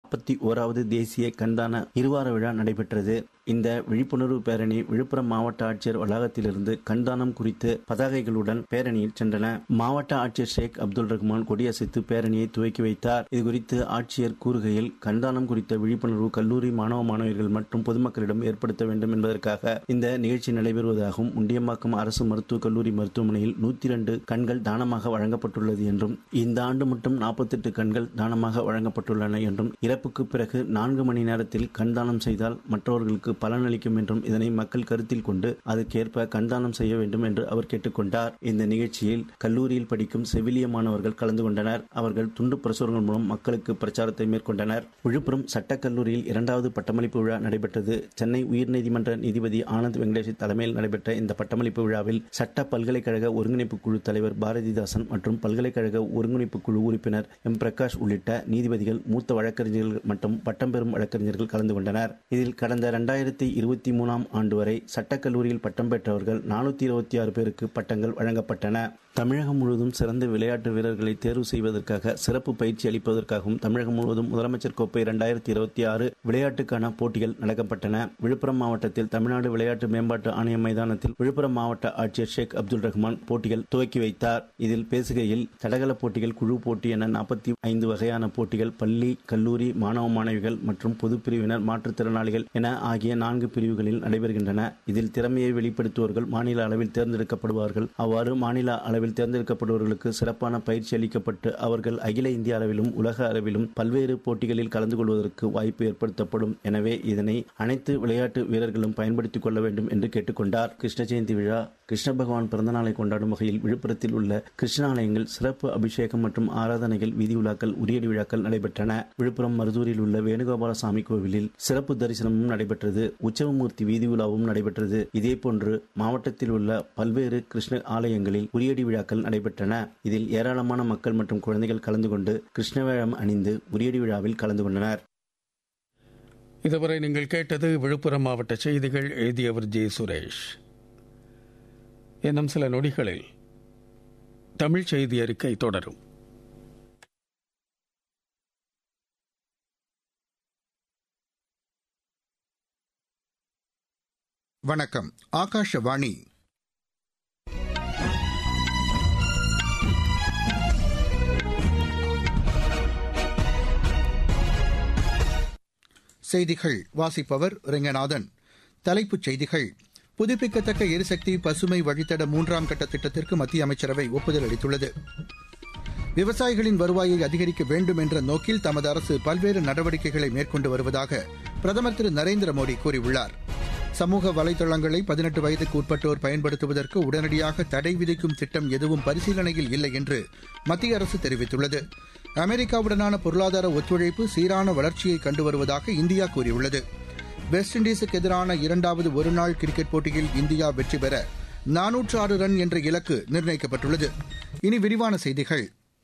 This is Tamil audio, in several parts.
முப்பத்தி ஓராவது தேசிய கண்தான இருவார விழா நடைபெற்றது இந்த விழிப்புணர்வு பேரணி விழுப்புரம் மாவட்ட ஆட்சியர் வளாகத்திலிருந்து கண்தானம் குறித்து பதாகைகளுடன் பேரணியில் சென்றன மாவட்ட ஆட்சியர் ஷேக் அப்துல் ரஹ்மான் கொடியசைத்து பேரணியை துவக்கி வைத்தார் இதுகுறித்து ஆட்சியர் கூறுகையில் கண்தானம் குறித்த விழிப்புணர்வு கல்லூரி மாணவ மாணவியர்கள் மற்றும் பொதுமக்களிடம் ஏற்படுத்த வேண்டும் என்பதற்காக இந்த நிகழ்ச்சி நடைபெறுவதாகவும் முண்டியம்பாக்கம் அரசு மருத்துவக் கல்லூரி மருத்துவமனையில் நூத்தி இரண்டு கண்கள் தானமாக வழங்கப்பட்டுள்ளது என்றும் இந்த ஆண்டு மட்டும் நாற்பத்தெட்டு கண்கள் தானமாக வழங்கப்பட்டுள்ளன என்றும் இறப்புக்கு பிறகு நான்கு மணி நேரத்தில் கண்தானம் செய்தால் மற்றவர்களுக்கு பலனளிக்கும் என்றும் இதனை மக்கள் கருத்தில் கொண்டு அதற்கேற்ப கண்தானம் செய்ய வேண்டும் என்று அவர் கேட்டுக்கொண்டார் இந்த நிகழ்ச்சியில் கல்லூரியில் படிக்கும் செவிலிய மாணவர்கள் கலந்து கொண்டனர் அவர்கள் துண்டு பிரசுரங்கள் மூலம் மக்களுக்கு பிரச்சாரத்தை மேற்கொண்டனர் விழுப்புரம் சட்டக்கல்லூரியில் இரண்டாவது பட்டமளிப்பு விழா நடைபெற்றது சென்னை உயர்நீதிமன்ற நீதிபதி ஆனந்த் வெங்கடேஷ் தலைமையில் நடைபெற்ற இந்த பட்டமளிப்பு விழாவில் சட்ட பல்கலைக்கழக ஒருங்கிணைப்பு குழு தலைவர் பாரதிதாசன் மற்றும் பல்கலைக்கழக ஒருங்கிணைப்பு குழு உறுப்பினர் எம் பிரகாஷ் உள்ளிட்ட நீதிபதிகள் மூத்த வழக்கறிஞர்கள் மற்றும் பட்டம் பெறும் வழக்கறிஞர்கள் கலந்து கொண்டனர் இதில் கடந்த இரண்டாயிரத்தி இருபத்தி மூணாம் ஆண்டு வரை சட்டக்கல்லூரியில் பட்டம் பெற்றவர்கள் நானூத்தி இருபத்தி ஆறு பேருக்கு பட்டங்கள் வழங்கப்பட்டன தமிழகம் முழுவதும் சிறந்த விளையாட்டு வீரர்களை தேர்வு செய்வதற்காக சிறப்பு பயிற்சி அளிப்பதற்காகவும் தமிழகம் முழுவதும் முதலமைச்சர் கோப்பை இரண்டாயிரத்தி இருபத்தி ஆறு விளையாட்டுக்கான போட்டிகள் நடக்கப்பட்டன விழுப்புரம் மாவட்டத்தில் தமிழ்நாடு விளையாட்டு மேம்பாட்டு ஆணைய மைதானத்தில் விழுப்புரம் மாவட்ட ஆட்சியர் ஷேக் அப்துல் ரஹ்மான் போட்டிகள் துவக்கி வைத்தார் இதில் பேசுகையில் தடகள போட்டிகள் குழு போட்டி என நாற்பத்தி ஐந்து வகையான போட்டிகள் பள்ளி கல்லூரி மாணவ மாணவிகள் மற்றும் பொது பிரிவினர் மாற்றுத்திறனாளிகள் என ஆகிய நான்கு பிரிவுகளில் நடைபெறுகின்றன இதில் திறமையை வெளிப்படுத்துவோர்கள் மாநில அளவில் தேர்ந்தெடுக்கப்படுவார்கள் அவ்வாறு மாநில அளவில் தேர்ந்தெடுக்கப்படுபவர்களுக்கு சிறப்பான பயிற்சி அளிக்கப்பட்டு அவர்கள் அகில இந்திய அளவிலும் உலக அளவிலும் பல்வேறு போட்டிகளில் கலந்து கொள்வதற்கு வாய்ப்பு ஏற்படுத்தப்படும் எனவே இதனை அனைத்து விளையாட்டு வீரர்களும் பயன்படுத்திக் கொள்ள வேண்டும் என்று கேட்டுக்கொண்டார் கிருஷ்ண ஜெயந்தி விழா கிருஷ்ண பகவான் பிறந்தநாளை கொண்டாடும் வகையில் விழுப்புரத்தில் உள்ள கிருஷ்ணாலயங்கள் சிறப்பு அபிஷேகம் மற்றும் ஆராதனைகள் வீதி விழாக்கள் உரியடி விழாக்கள் நடைபெற்றன விழுப்புரம் மருதூரில் உள்ள வேணுகோபால சாமி கோவிலில் சிறப்பு தரிசனமும் நடைபெற்றது உற்சவமூர்த்தி வீதி விழாவும் நடைபெற்றது இதேபோன்று மாவட்டத்தில் உள்ள பல்வேறு கிருஷ்ண ஆலயங்களில் உரியடி விழாக்கள் நடைபெற்றன இதில் ஏராளமான மக்கள் மற்றும் குழந்தைகள் கலந்து கொண்டு கிருஷ்ணவேழம் அணிந்து உரியடி விழாவில் கலந்து கொண்டனர் இதுவரை நீங்கள் கேட்டது விழுப்புரம் மாவட்ட செய்திகள் எழுதியவர் ஜே சுரேஷ் இன்னும் சில நொடிகளில் தமிழ் செய்தி அறிக்கை தொடரும் வணக்கம் ஆகாஷவாணி செய்திகள் வாசிப்பவர் ரெங்கநாதன் தலைப்புச் செய்திகள் புதுப்பிக்கத்தக்க எரிசக்தி பசுமை வழித்தட மூன்றாம் கட்ட திட்டத்திற்கு மத்திய அமைச்சரவை ஒப்புதல் அளித்துள்ளது விவசாயிகளின் வருவாயை அதிகரிக்க வேண்டும் என்ற நோக்கில் தமது அரசு பல்வேறு நடவடிக்கைகளை மேற்கொண்டு வருவதாக பிரதமர் திரு நரேந்திர மோடி கூறியுள்ளார் சமூக வலைதளங்களை பதினெட்டு வயதுக்கு உட்பட்டோர் பயன்படுத்துவதற்கு உடனடியாக தடை விதிக்கும் திட்டம் எதுவும் பரிசீலனையில் இல்லை என்று மத்திய அரசு தெரிவித்துள்ளது அமெரிக்காவுடனான பொருளாதார ஒத்துழைப்பு சீரான வளர்ச்சியை கண்டு வருவதாக இந்தியா கூறியுள்ளது வெஸ்ட் இண்டீஸுக்கு எதிரான இரண்டாவது ஒருநாள் கிரிக்கெட் போட்டியில் இந்தியா வெற்றி பெற நானூற்று ஆறு ரன் என்ற இலக்கு நிர்ணயிக்கப்பட்டுள்ளது இனி விரிவான செய்திகள்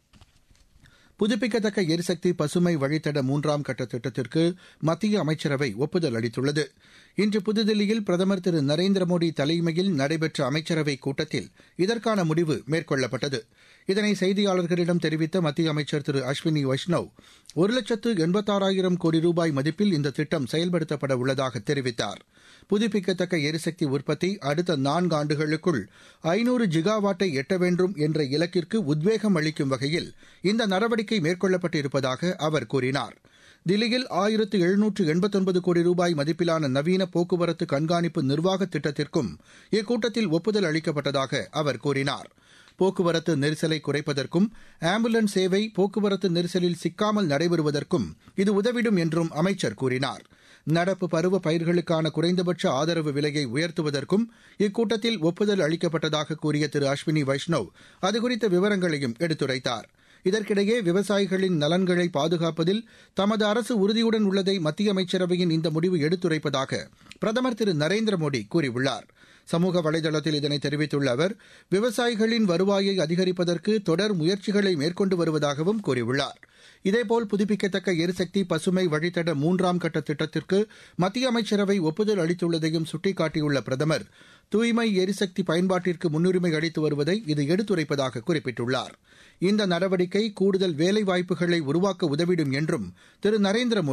புதுப்பிக்கத்தக்க எரிசக்தி பசுமை வழித்தட மூன்றாம் கட்ட திட்டத்திற்கு மத்திய அமைச்சரவை ஒப்புதல் அளித்துள்ளது இன்று புதுதில்லியில் பிரதமர் திரு நரேந்திர மோடி தலைமையில் நடைபெற்ற அமைச்சரவைக் கூட்டத்தில் இதற்கான முடிவு மேற்கொள்ளப்பட்டது இதனை செய்தியாளர்களிடம் தெரிவித்த மத்திய அமைச்சர் திரு அஸ்வினி வைஷ்ணவ் ஒரு லட்சத்து எண்பத்தாறாயிரம் கோடி ரூபாய் மதிப்பில் இந்த திட்டம் செயல்படுத்தப்பட உள்ளதாக தெரிவித்தார் புதுப்பிக்கத்தக்க எரிசக்தி உற்பத்தி அடுத்த நான்கு ஆண்டுகளுக்குள் ஐநூறு ஜிகாவாட்டை எட்ட வேண்டும் என்ற இலக்கிற்கு உத்வேகம் அளிக்கும் வகையில் இந்த நடவடிக்கை மேற்கொள்ளப்பட்டு இருப்பதாக அவர் கூறினார் தில்லியில் ஆயிரத்து எழுநூற்று எண்பத்தொன்பது கோடி ரூபாய் மதிப்பிலான நவீன போக்குவரத்து கண்காணிப்பு நிர்வாக திட்டத்திற்கும் இக்கூட்டத்தில் ஒப்புதல் அளிக்கப்பட்டதாக அவர் கூறினார் போக்குவரத்து நெரிசலை குறைப்பதற்கும் ஆம்புலன்ஸ் சேவை போக்குவரத்து நெரிசலில் சிக்காமல் நடைபெறுவதற்கும் இது உதவிடும் என்றும் அமைச்சர் கூறினார் நடப்பு பருவ பயிர்களுக்கான குறைந்தபட்ச ஆதரவு விலையை உயர்த்துவதற்கும் இக்கூட்டத்தில் ஒப்புதல் அளிக்கப்பட்டதாக கூறிய திரு அஸ்வினி வைஷ்ணவ் அதுகுறித்த விவரங்களையும் எடுத்துரைத்தார் இதற்கிடையே விவசாயிகளின் நலன்களை பாதுகாப்பதில் தமது அரசு உறுதியுடன் உள்ளதை மத்திய அமைச்சரவையின் இந்த முடிவு எடுத்துரைப்பதாக பிரதமர் திரு நரேந்திர மோடி கூறியுள்ளார் சமூக வலைதளத்தில் இதனை தெரிவித்துள்ள அவர் விவசாயிகளின் வருவாயை அதிகரிப்பதற்கு தொடர் முயற்சிகளை மேற்கொண்டு வருவதாகவும் கூறியுள்ளார் இதேபோல் புதுப்பிக்கத்தக்க எரிசக்தி பசுமை வழித்தட மூன்றாம் கட்ட திட்டத்திற்கு மத்திய அமைச்சரவை ஒப்புதல் அளித்துள்ளதையும் சுட்டிக்காட்டியுள்ள பிரதமர் தூய்மை எரிசக்தி பயன்பாட்டிற்கு முன்னுரிமை அளித்து வருவதை இது எடுத்துரைப்பதாக குறிப்பிட்டுள்ளார் இந்த நடவடிக்கை கூடுதல் வேலைவாய்ப்புகளை உருவாக்க உதவிடும் என்றும் திரு நரேந்திர மோடி